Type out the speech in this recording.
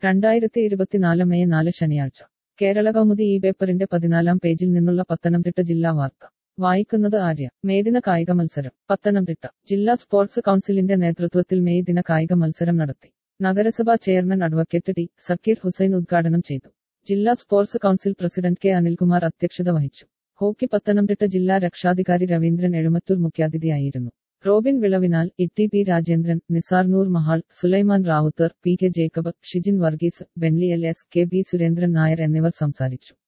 രണ്ടായിരത്തി ഇരുപത്തിനാല് മെയ് നാല് ശനിയാഴ്ച കേരള കൗമുദി ഈ പേപ്പറിന്റെ പതിനാലാം പേജിൽ നിന്നുള്ള പത്തനംതിട്ട ജില്ലാ വാർത്ത വായിക്കുന്നത് ആര്യ മേദിന കായിക മത്സരം പത്തനംതിട്ട ജില്ലാ സ്പോർട്സ് കൗൺസിലിന്റെ നേതൃത്വത്തിൽ മെയ് ദിന കായിക മത്സരം നടത്തി നഗരസഭാ chairman advocate T Zakir Hussain ഉദ്ഘാടനം ചെയ്തു ജില്ലാ sports council president K Anilkumar അധ്യക്ഷത വഹിച്ചു ഹോക്കി പത്തനംതിട്ട ജില്ലാ രക്ഷാധികാരി രവീന്ദ്രൻ എഴുമത്തൂർ മുഖ്യാതിഥിയായിരുന്നു Robin Vilavinal Itty P Rajendran Nisar Noor Mahal Sulaiman Rawther P K Jacob Shijin Varghese Benly L S K B Surendran Nair എന്നിവർ സംസാരിച്ചു